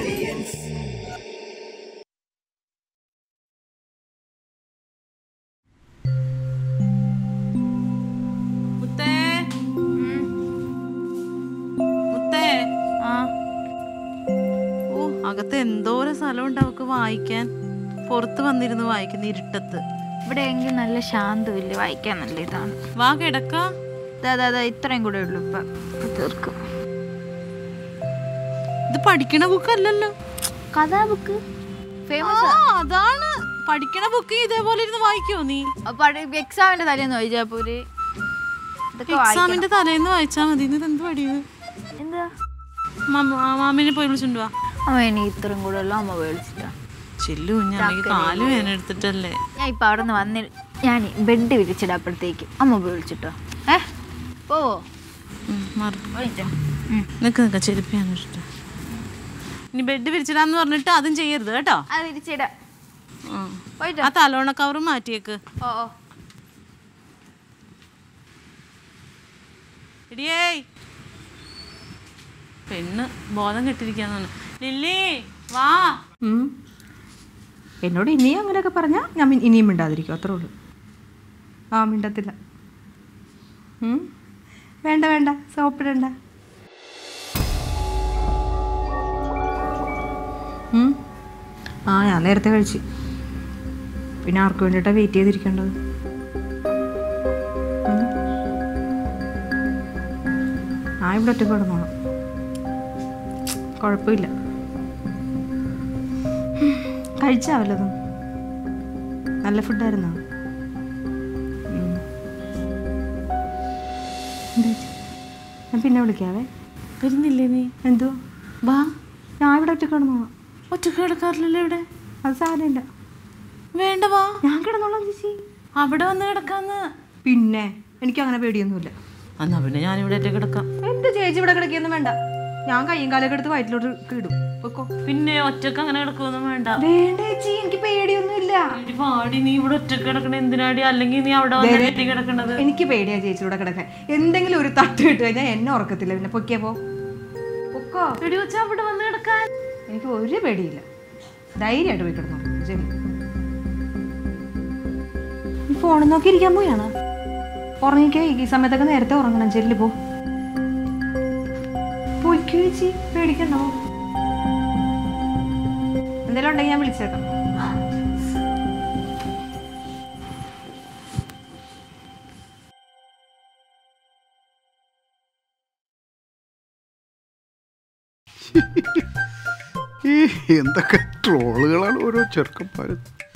മുത്തേ മുത്തേ ആ ഓ അകത്ത് എന്തോരം സ്ഥലമുണ്ട് അവക്ക് വായിക്കാൻ പുറത്ത് വന്നിരുന്ന് വായിക്കുന്ന ഇരുട്ടത്ത് ഇവിടെ എങ്കിൽ നല്ല ശാന്തമില്ല വായിക്കാൻ നല്ല ഇതാണ് വാ കിടക്ക ദാ ദാ ദാ ഇത്രയും കൂടെ ഉള്ളു ഇപ്പൊ ഇപ്പൊ തീർക്കും ഇത് പഠിക്കണ ബുക്ക് അല്ലല്ലോ കഥാ ബുക്ക് ആ, ഫേമസ് അതാണ് പഠിക്കണ ബുക്ക് ഇതേപോലെ ഇരുന്ന് വായിക്കോ നീ എക്സാമിന്റെ തലേന്ന് വായിച്ചാ പോര് ഇതൊക്കെ വായിക്കണം. എക്സാമിന്റെ തലേന്ന് വായിച്ചാ മതി ഇത് എന്ത് പഠിയത് എന്താ മാമിനെ പോയി വിളിച്ചോണ്ട് വാ അമ്മ ഇനി ഇത്രയും കൂടെ ഉള്ളു അമ്മ മേടിച്ചിട്ടാ ചെല്ലു ഞമ്മക്ക് കാല് വേന എടുത്തിട്ടല്ലേ ഞാൻ ഇപ്പൊ അവിടെ നിന്ന് വന്നി ഞാൻ ബെഡ് വിരിച്ചിടപ്പോഴത്തേക്ക് അമ്മ വിളിച്ചിട്ടോ ഏ പോവോ ഉം, മാറ്. വിളിച്ചോ നിക്ക് നിക്ക ചെരുപ്പ് ഞാൻ ഇഷ്ടം ഇനി ബെഡ് വിരിച്ചിടാന്ന് പറഞ്ഞിട്ട് അതും ചെയ്യരുത് കേട്ടോ അത് വിരിച്ചിടാം ഉം. പോയിട്ടോ ആ തലോണ കവറ് മാറ്റിയേക്ക് ഓ ഓ എടിയേ പെണ്ണ് ബോധം കെട്ടിരിക്കാന്നാണ് ലില്ലി വാ ഉം. എന്നോട് ഇനിയും അങ്ങനെയൊക്കെ പറഞ്ഞാൽ ഞാൻ മി- ഇനിയും മിണ്ടാതിരിക്കും അത്രേ ഉള്ളൂ ആ മിണ്ടത്തില്ല ഉം. വേണ്ട വേണ്ട സോപ്പിടണ്ട ഉം. ആ ഞാൻ നേരത്തെ കഴിച്ച് പിന്നെ ആർക്ക് വേണ്ടിയിട്ടാണ് വെയിറ്റ് ചെയ്തിരിക്കേണ്ടത് ഉം. ആ ഇവിടെ ഒറ്റ കിടന്നോളാം കുഴപ്പമില്ല കഴിച്ചാ വല്ലതും നല്ല ഫുഡായിരുന്നോ ഉം. എന്താ ചേച്ചി? ഞാൻ പിന്നെ വിളിക്കാവേ വരുന്നില്ലേ നീ എന്തോ വാ ഞാൻ ഇവിടെ ഒറ്റ കിടന്നോളാം ഒറ്റക്ക് കിടക്കാറില്ലല്ലോ ഇവിടെ അത് സാരമില്ല വേണ്ട വാ ഞാൻ കിടന്നോളാം ചേച്ചി അവിടെ വന്ന് കിടക്കാന്ന് പിന്നെ എനിക്ക് അങ്ങനെ പേടിയൊന്നുമില്ല എന്നാ പിന്നെ ഞാനിവിടെ ഒറ്റ കിടക്കാം എന്റെ ചേച്ചി ഇവിടെ കിടക്കൊന്നും വേണ്ട ഞാൻ കയ്യും കാലൊക്കെ എടുത്ത് വയറ്റിലോട്ട് ഇടും പൊക്കോ പിന്നെ ഒറ്റക്ക് അങ്ങനെ കിടക്കൊന്നും വേണ്ട വേണ്ട ചേച്ചി എനിക്ക് പേടിയൊന്നുമില്ല എടി പാടി നീ ഇവിടെ ഒറ്റക്ക് കിടക്കണ എന്തിനാടി അല്ലെങ്കിൽ നീ അവിടെ വന്ന് കെട്ടി കിടക്കണത് എനിക്ക് പേടിയാ ചേച്ചിയുടെ കിടക്കാൻ എന്തെങ്കിലും ഒരു തട്ട് കിട്ടു കഴിഞ്ഞാൽ എന്നെ ഉറക്കത്തില്ല പിന്നെ പൊക്കിയാ പോ പൊക്കോ എടി വെച്ചാ അവിടെ വന്ന് കിടക്കാൻ എനിക്ക് ഒരു പേടിയില്ല ധൈര്യമായിട്ട് പോയി കിടന്നു ശരി ഫോണിൽ നോക്കി ഇരിക്കാൻ പോയാണ് ഉറങ്ങിക്കേ ഈ സമയത്തൊക്കെ നേരത്തെ ഉറങ്ങണം ചെല്ലി പോ പോയിക്കോ ചേച്ചി പേടിക്കണ്ടോ എന്തെങ്കിലും ഉണ്ടെങ്കിൽ ഞാൻ വിളിച്ചേക്കാം ഈ എന്തൊക്കെ ട്രോളുകളാണ് ഓരോ ചെറുക്കന്മാർ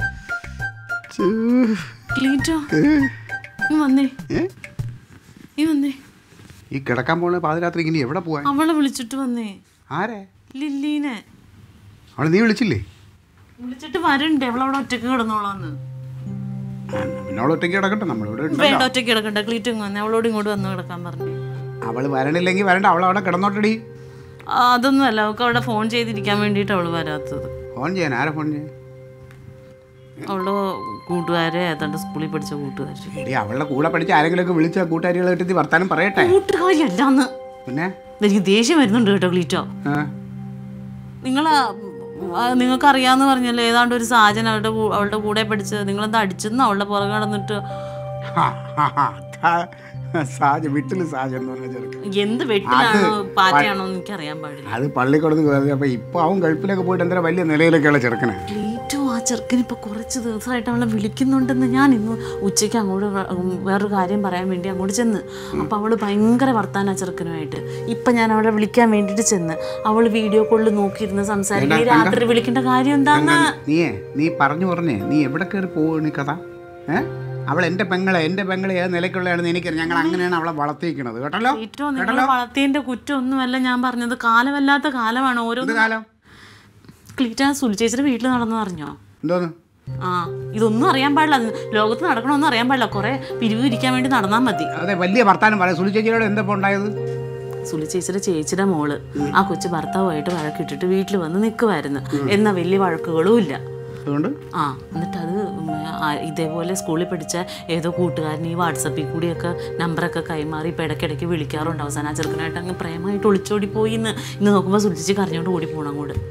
ക്ലീറ്റോ നീ വന്നേ നീ വന്നേ ഈ കിടക്കാൻ പോണ പാതിരാത്രി ഇനി എവിടെ പോവാൻ അവളെ വിളിച്ചിട്ട് വന്നേ ആരെ ലില്ലീനെ അവളെ നീ വിളിച്ചില്ലേ വിളിച്ചിട്ട് വരണ്ടേ അവളവിടെ ഒറ്റക്ക് കിടന്നോളാന്ന് ആ, പിന്നെ അവൾ ഒറ്റയ്ക്ക് കിടക്കട്ടെ നമ്മളിവിടെ വേണ്ട ഉണ്ടല്ലോ ഒറ്റയ്ക്ക് കിടക്കണ്ട ക്ലീറ്റ് ഇങ്ങ് വന്നേ അവളോട് ഇങ്ങോട്ട് വന്ന് കിടക്കാൻ പറഞ്ഞു അവള് വരണില്ലെങ്കിൽ വരണ്ട അവൾ അവിടെ കിടന്നോട്ടടി ആ, അതൊന്നും അല്ല അവൾക്ക് അവിടെ ഫോൺ ചെയ്തിരിക്കാൻ വേണ്ടിയിട്ട് അവള് വരാത്തത് ഫോൺ ചെയ്യാൻ ആരെ ഫോൺ ചെയ്യാൻ അവളുടെ കൂട്ടുകാരെ ഏതാണ്ട് സ്കൂളിൽ പഠിച്ച കൂട്ടുകാർ എടി അവളുടെ കൂടെ പഠിച്ച ആരെങ്കിലുമൊക്കെ വിളിച്ച കൂട്ടുകാരികളെ കിട്ടി വർത്താനം പറയട്ടെ കൂട്ടുകാരിയല്ലാന്ന് പിന്നെ എനിക്ക് ദേഷ്യം വരുന്നുണ്ട് കേട്ടോ ക്ലീറ്റോ ആ, നിങ്ങൾ നിങ്ങൾക്ക് അറിയാന്ന് പറഞ്ഞല്ലോ ഏതാണ്ട് ഒരു സാജൻ അവളുടെ കൂ- അവളുടെ കൂടെ പഠിച്ചത് നിങ്ങളെന്താ അടിച്ചെന്ന് അവളുടെ പുറകെ നടന്നിട്ട് ഹാ, ഹാ, ഹാ, അതാ സാജ വീട്ടില് സാജ എന്ന് പറഞ്ഞ ചെറുക്കൻ എന്ത് വെട്ടിലാണോ പാറ്റയാണോ എന്ന് എനിക്ക് അറിയാൻ പാടില്ല അത് പള്ളിക്കൂടത്ത് കയറി അപ്പൊ ഇപ്പൊ അവൻ ഗൾഫിലൊക്കെ പോയിട്ട് എന്താ വലിയ നിലയിലൊക്കെയുള്ള ചെറുക്കനെ ഏറ്റവും ആ ചെറുക്കൻ ഇപ്പൊ കുറച്ച് ദിവസമായിട്ട് അവളെ വിളിക്കുന്നുണ്ടെന്ന് ഞാൻ ഇന്ന് ഉച്ചയ്ക്ക് അങ്ങോട്ട് വേ- ഉം വേറൊരു കാര്യം പറയാൻ വേണ്ടി അങ്ങോട്ട് ചെന്ന് അപ്പൊ അവള് ഭയങ്കര വർത്താന ചെറുക്കനുമായിട്ട് ഇപ്പൊ ഞാൻ അവളെ വിളിക്കാൻ വേണ്ടിട്ട് ചെന്ന് അവള് വീഡിയോ കോളിൽ നോക്കിയിരുന്ന് സംസാരിക്കുന്ന രാത്രി വിളിക്കേണ്ട കാര്യം എന്താന്ന് നീയേ നീ പറഞ്ഞു പറഞ്ഞേ നീ എവിടെ കയറി പോവാണ് ഈ കഥ ഏ അവൾ എന്റെ പെങ്ങളെ എന്റെ പെങ്ങളെ ഏത് നിലയ്ക്കുള്ളതാണെന്ന് എനിക്കറിയാം ഞങ്ങൾ അങ്ങനെയാണ് അവളെ വളർത്തിയിരിക്കുന്നത് കേട്ടല്ലോ ഏറ്റവും നിങ്ങൾ വളർത്തിയതിന്റെ കുറ്റമൊന്നുമല്ല ഞാൻ പറഞ്ഞത് കാലമല്ലാത്ത കാലമാണ് ഓരോ എന്ത് കാലം ക്ലീറ്റ സുൽചേച്ചിയുടെ വീട്ടിൽ നടന്നു അറിഞ്ഞോ എന്തോന്ന് ആ ഇതൊന്നും അറിയാൻ പാടില്ല ലോകത്ത് നടക്കണമെന്നും അറിയാൻ പാടില്ല കുറെ പിരിവ് ഇരിക്കാൻ വേണ്ടി നടന്നാൽ മതി അതെ വലിയ വർത്താനം പറയാം സുലി ചേച്ചിയോട് എന്താ ഉണ്ടായത് സുലി ചേച്ചിയുടെ ചേച്ചിയുടെ മോള് ആ കൊച്ചു ഭർത്താവുമായിട്ട് വഴക്കിട്ടിട്ട് വീട്ടിൽ വന്ന് നിൽക്കുമായിരുന്നു എന്നാ വലിയ വഴക്കുകളും ഇല്ല അതുകൊണ്ട് ആ എന്നിട്ട് അത് ഉം, ആ, ഇതേപോലെ സ്കൂളിൽ പഠിച്ച ഏതോ കൂട്ടുകാരൻ ഈ വാട്സപ്പിൽ കൂടിയൊക്കെ നമ്പറൊക്കെ കൈമാറി ഇപ്പം ഇടയ്ക്കിടയ്ക്ക് വിളിക്കാറുണ്ട് അവസാനം ആ ചെറുക്കനായിട്ട് അങ്ങ് പ്രേമമായിട്ട് ഒളിച്ചോടി പോയി ഇന്ന് ഇന്ന് നോക്കുമ്പോൾ സുലിച്ചി കരഞ്ഞോണ്ട് ഓടി പോകണം അങ്ങോട്ട്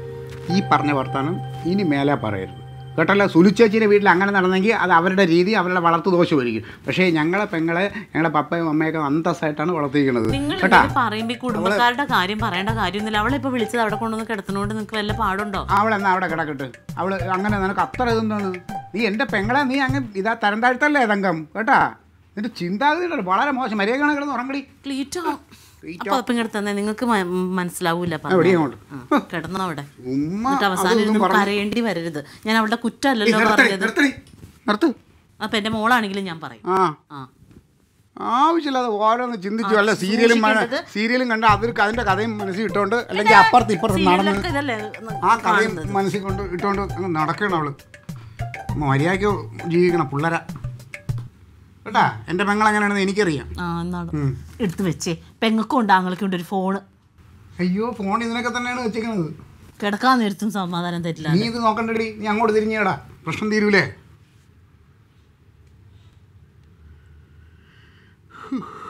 ഈ പറഞ്ഞ വർത്താനം ഇനി മേലെ പറയരുത് കേട്ടല്ലോ സുലുച്ചേച്ചിയുടെ വീട്ടിൽ അങ്ങനെ നടന്നെങ്കിൽ അത് അവരുടെ രീതി അവരുടെ വളർത്തു ദോഷമായിരിക്കും പക്ഷേ ഞങ്ങളെ പെങ്ങളെ ഞങ്ങളുടെ പപ്പയും അമ്മയൊക്കെ അന്തസ്സായിട്ടാണ് വളർത്തിയിരിക്കുന്നത് നിങ്ങൾ കേട്ടാ ഇങ്ങനെ പറയുമ്പോ ഈ കുടുംബക്കാരുടെ കാര്യം പറയേണ്ട കാര്യമൊന്നുമില്ല അവളെ ഇപ്പൊ വിളിച്ചത് അവിടെ കൊണ്ടുവന്ന് കിടത്തുന്നോണ്ട് നിനക്ക് വല്ല പാടുണ്ടോ അവളെന്നാ അവിടെ കിടക്കട്ടെ അവൾ അങ്ങനെ നിനക്ക് അത്ര ഇതെന്താണ് നീ എൻ്റെ പെങ്ങളെ നീ അങ്ങ് ഇതാ തരം താഴ്ത്തല്ലേ തങ്കം കേട്ടാ നിന്റെ ചിന്താഗതി വളരെ മോശം മര്യാദ കിടന്ന് ഉറങ്ങടി ക്ലീറ്റോ അപ്പൊ അപ്പൊ ഇങ്ങോട്ട് തന്നെ നിങ്ങൾക്ക് മനസ്സിലാവൂല എവിടെ അങ്ങോട്ട് കിടന്നോ അവിടെ ഉമ്മ എന്നിട്ട് അവസാനം അതൊന്നും ഇരുന്ന് പറഞ്ഞ് കരയേണ്ടി വരരുത് ഞാൻ അവളുടെ ഏയ് കുറ്റമല്ലല്ലോ നിർത്തടി, പറഞ്ഞത് നിർത്തടി, നിർത്ത് അപ്പൊ എന്റെ മോളാണെങ്കിലും ഞാൻ പറയും ആ ആ ആവശ്യമില്ലാതെ ഓരോന്ന് ചിന്തിച്ചു അല്ല സീരിയലും സൂക്ഷിക്കേണ്ടത്. സീരിയലും കണ്ട് അതിൽ അതിന്റെ കഥയും മനസ്സിൽ ഇട്ടോണ്ട് അല്ലെങ്കിൽ അപ്പുറത്ത് ഇപ്പുറത്ത് നടന്ന് സീരിയലൊക്കെ ഇതല്ലേ ആ കഥയും മനസ്സിൽ കൊണ്ട് ഇട്ടോണ്ട് അങ്ങ് നടക്കണം അവള് മര്യാദയ്ക്ക് ജീവിക്കണം പിള്ളേര കേട്ടാ എൻ്റെ പെങ്ങൾ എങ്ങനെയാണെന്ന് എനിക്കറിയാം ആ എന്നാണ് ഉം. എടുത്തു വെച്ചേ പെങ്ങൾക്കും ഉണ്ട് ആങ്ങൾക്കും ഉണ്ട് ഒരു ഫോണ് അയ്യോ ഫോൺ ഇതിനൊക്കെ തന്നെയാണ് വെച്ചേക്കുന്നത് കിടക്കാൻ നേരത്തും സമാധാനം തരില്ല നീ ഇത് നോക്കണ്ടടി നീ അങ്ങോട്ട് തിരിഞ്ഞേടാ പ്രശ്നം തീരൂലേ